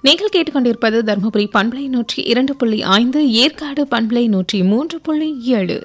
நீங்கள் கேட்டுக்கொண்டிருப்பது தருமபுரி பண்பலை நூற்றி இரண்டு புள்ளி ஐந்து ஏற்காடு பண்பலை நூற்றி மூன்று புள்ளி ஏழு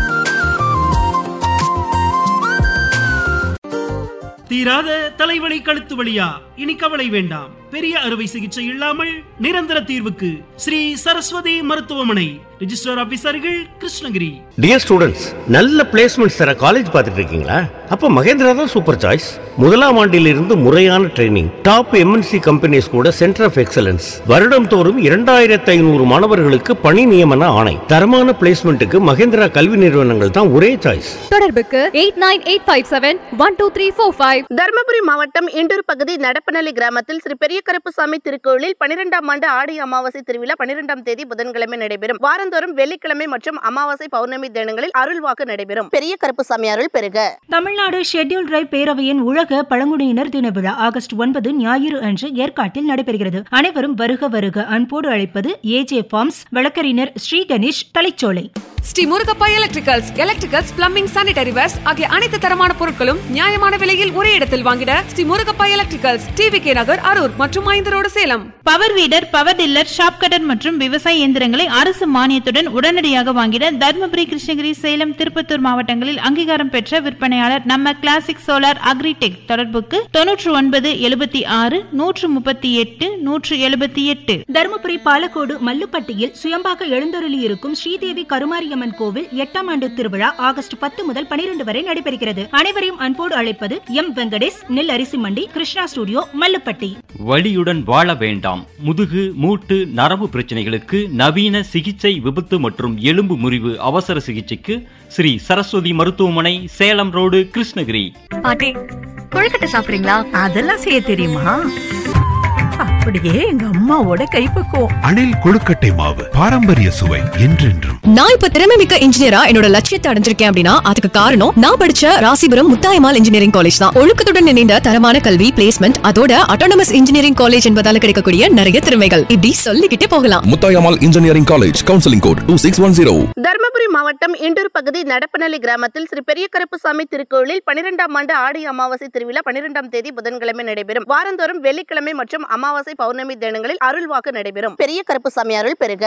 தீராத தலைவலி கழுத்து வலியா இனி கவலை வேண்டாம் பெரிய அறுவை சிகிச்சை இல்லாமல் நிரந்தர தீர்வுக்கு ஸ்ரீ சரஸ்வதி மருத்துவமனை ரிஜிஸ்டர் ஆபீசர்கள் கிருஷ்ணகிரி டியர் ஸ்டூடெண்ட்ஸ் நல்ல பிளேஸ்மெண்ட்ஸ் தர காலேஜ் பார்த்துட்டு இருக்கீங்களா அப்ப மகேந்திரா தான் சூப்பர் சாய்ஸ் முதலாம் ஆண்டிலிருந்து முறையான ட்ரைனிங் டாப் எம்என்சி கம்பெனிஸ் கூட சென்டர் ஆஃப் எக்ஸலன்ஸ் வருடம் தோறும் இரண்டாயிரத்தி ஐநூறு மாணவர்களுக்கு பணி நியமன ஆணை தரமான பிளேஸ்மெண்ட்டுக்கு மகேந்திரா கல்வி நிறுவனங்கள் தான் ஒரே சாய்ஸ் தொடர்புக்கு eight nine eight five seven one two three four five Dharmapuri மாவட்டம் இண்டூர் பகுதி நடப்பநல்லி கிராமத்தில் ஸ்ரீ பெரிய கருப்புசாமி திருக்கோயிலில் பனிரெண்டாம் ஆண்டு ஆடி அமாவாசை திருவிழா பனிரெண்டாம் தேதி புதன்கிழமை நடைபெறும் வாரந்தோறும் வெள்ளிக்கிழமை மற்றும் அமாவாசை பௌர்ணமி தினங்களில் அருள்வாக்கு நடைபெறும் பெரிய கருப்புசாமி அருள் பெருக தமிழ்நாடு ஷெட்யூல் டிரைவ் பேரவையின் உலக பழங்குடியினர் தின விழா ஆகஸ்ட் ஒன்பது ஞாயிறு அன்று ஏற்காட்டில் நடைபெறுகிறது அனைவரும் வருக வருக அன்போடு அழைப்பது ஏஜே ஃபார்ம்ஸ் வழக்கறிஞர் Shri Ganesh Thalaicholai Shri Murugappa electricals electricals plumbing sanitary wares ஆகிய அனைத்து தரமான பொருட்களும் நியாயமான விலையில் ஒரே இடத்தில் வாங்கிட Shri Murugappa electricals TV K Nagar Arur மற்றும் ஐந்து road Salem power weeder power tiller shop cutter மற்றும் விவசாய இயந்திரங்களை அரசு மானியத்துடன் உடனடியாக வாங்கிட தருமபுரி கிருஷ்ணகிரி சேலம் திருப்பத்தூர் மாவட்டங்களில் அங்கீகாரம் பெற்ற விற்பனையாளர் நம்ம கிளாசிக் சோலார் அக்ரிடெக் தொடர்புக்கு தொன்னூற்று ஒன்பது எழுபத்தி ஆறு நூற்று முப்பத்தி எட்டு நூற்று எழுபத்தி எட்டு தருமபுரி பாலக்கோடு மல்லுப்பட்டியில் சுயம்பாக எழுந்தருளி இருக்கும் ஸ்ரீதேவி கருமாரியம்மன் கோவில் எட்டாம் ஆண்டு திருவிழா ஆகஸ்ட் பத்து முதல் பனிரெண்டு வரை நடைபெறுகிறது அனைவரையும் அன்போடு அழைப்பது எம் வெங்கடேஷ் நெல் அரிசி மண்டி கிருஷ்ணா ஸ்டுடியோ மல்லுப்பட்டி வலியுடன் வாழ வேண்டாம் முதுகு மூட்டு நரம்பு பிரச்சனைகளுக்கு நவீன சிகிச்சை விபத்து மற்றும் எலும்பு முறிவு அவசர சிகிச்சைக்கு ஸ்ரீ சரஸ்வதி மருத்துவமனை சேலம் ரோடு கிருஷ்ணகிரி பாட்டி கொழுக்கட்டை சாப்பிடுறீங்களா அதெல்லாம் செய்ய தெரியுமா அப்படியே எங்க அம்மாவோட கைப்பக்குவம் அணில் கொழுக்கட்டை மாவு பாரம்பரிய சுவை என்றென்றும் நான் இப்ப திறமை மிக்க இன்ஜினியரா என்னோட லட்சியத்தை அடைஞ்சிருக்கேன் அப்படின்னா அதுக்கு காரணம் நான் படிச்ச ராசிபுரம் முத்தாயமால் இன்ஜினியரிங் காலேஜ் தான் ஒழுக்கத்துடன் இணைந்த தரமான கல்வி பிளேஸ்மெண்ட் அதோட அட்டானமஸ் இன்ஜினியரிங் காலேஜ் என்பதால கிடைக்கக்கூடிய நிறைய திறமைகள் இப்படி சொல்லிக்கிட்டே போகலாம் Muthayammal engineering college counselling code two six one zero Dharmapuri மாவட்டம் இண்டூர் பகுதி நடப்பநல்லி கிராமத்தில் ஸ்ரீ பெரிய கருப்புசாமி திருக்கோயிலில் பனிரெண்டாம் ஆண்டு ஆடி அமாவாசை திருவிழா பனிரெண்டாம் தேதி புதன்கிழமை நடைபெறும் வாரந்தோறும் வெள்ளிக்கிழமை மற்றும் அமாவாசை பௌர்ணமி தினங்களில் அருள்வாக்கு நடைபெறும் பெரிய கருப்புசாமி அருள் பெருக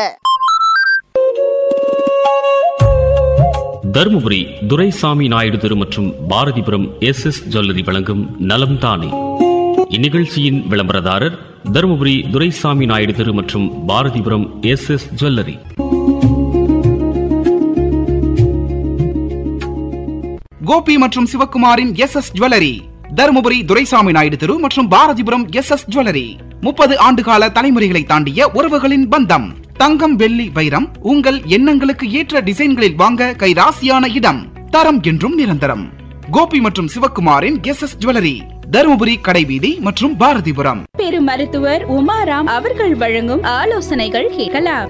தருமபுரி துரைசாமி நாயுடு தெரு மற்றும் பாரதிபுரம் எஸ் எஸ் ஜுவல்லரி வழங்கும் நலம் தானே இந்நிகழ்ச்சியின் விளம்பரதாரர் தருமபுரி துரைசாமி நாயுடு தெரு மற்றும் Bharathipuram S S jewellery Gopi மற்றும் சிவக்குமாரின் S S jewellery Dharmapuri Duraisamy Naidu தெரு மற்றும் பாரதிபுரம் எஸ் எஸ் ஜுவல்லரி முப்பது ஆண்டுகால தலைமுறைகளை தாண்டிய உறவுகளின் பந்தம் தங்கம் வெள்ளி வைரம் உங்கள் எண்ணங்களுக்கு ஏற்ற டிசைன்களில் வாங்க கைராசியான இடம் தரம் என்றும் நிரந்தரம் கோபி மற்றும் சிவக்குமாரின் எஸ் எஸ் ஜுவல்லரி தருமபுரி கடைவீதி மற்றும் பாரதிபுரம் பெரு மருத்துவர் உமாராம் அவர்கள் வழங்கும் ஆலோசனைகள் கேட்கலாம்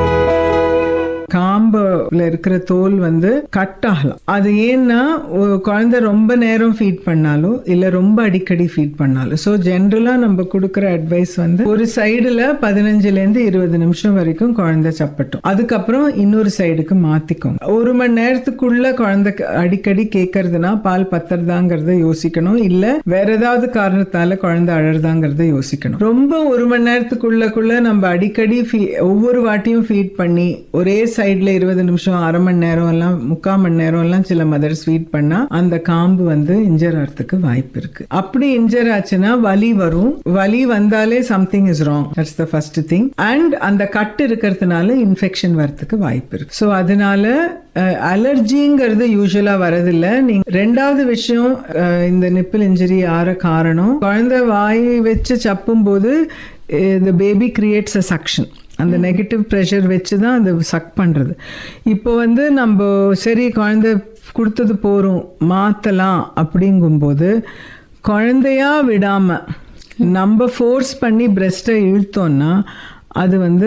காம்புல இருக்கிற தோல் வந்து கட் ஆகலாம் அது ஏன்னா ஒரு குழந்தை ரொம்ப நேரம் ஃபீட் பண்ணாலும் இல்ல ரொம்ப அடிக்கடி ஃபீட் பண்ணாலும் ஸோ ஜென்ரலா நம்ம கொடுக்குற அட்வைஸ் வந்து ஒரு சைடுல பதினஞ்சுல இருந்து இருபது நிமிஷம் வரைக்கும் குழந்தை சப்பட்டும் அதுக்கப்புறம் இன்னொரு சைடுக்கு மாத்திக்கோங்க ஒரு மணி நேரத்துக்குள்ள குழந்தை அடிக்கடி கேட்கறதுனா பால் பத்துறதாங்கிறத யோசிக்கணும் இல்ல வேற ஏதாவது காரணத்தால குழந்தை அழறதாங்கிறத யோசிக்கணும் ரொம்ப ஒரு மணி நேரத்துக்குள்ளக்குள்ள நம்ம அடிக்கடி ஒவ்வொரு வாட்டியும் ஃபீட் பண்ணி ஒரே சைட்ல இருபது நிமிஷம் அரை மணி நேரம் எல்லாம் முக்கால் மணி நேரம் எல்லாம் சில மதர் ஸ்வீட் பண்ணா அந்த காம்பு வந்து இன்ஜர் ஆகிறதுக்கு வாய்ப்பு இருக்கு அப்படி இன்ஜர் ஆச்சுன்னா வலி வரும் வலி வந்தாலே something is wrong that's the first thing and அந்த கட்டு இருக்கிறதுனால இன்ஃபெக்ஷன் வரதுக்கு வாய்ப்பு இருக்கு ஸோ அதனால அலர்ஜிங்கிறது யூஸ்வலா வரதில்ல நீங்க ரெண்டாவது விஷயம் இந்த நிப்பிள் இன்ஜரி ஆற காரணம் குழந்தை வாய் வச்சு சப்பும் போது இந்த பேபி கிரியேட்ஸ் அ சக்ஷன் அந்த நெகட்டிவ் ப்ரெஷர் வச்சு தான் அது சக் பண்ணுறது இப்போ வந்து நம்ம சரி குழந்தை கொடுத்தது போகிறோம் மாற்றலாம் அப்படிங்கும்போது குழந்தையா விடாமல் நம்ம ஃபோர்ஸ் பண்ணி பிரெஸ்ட்டை இழுத்தோன்னா அது வந்து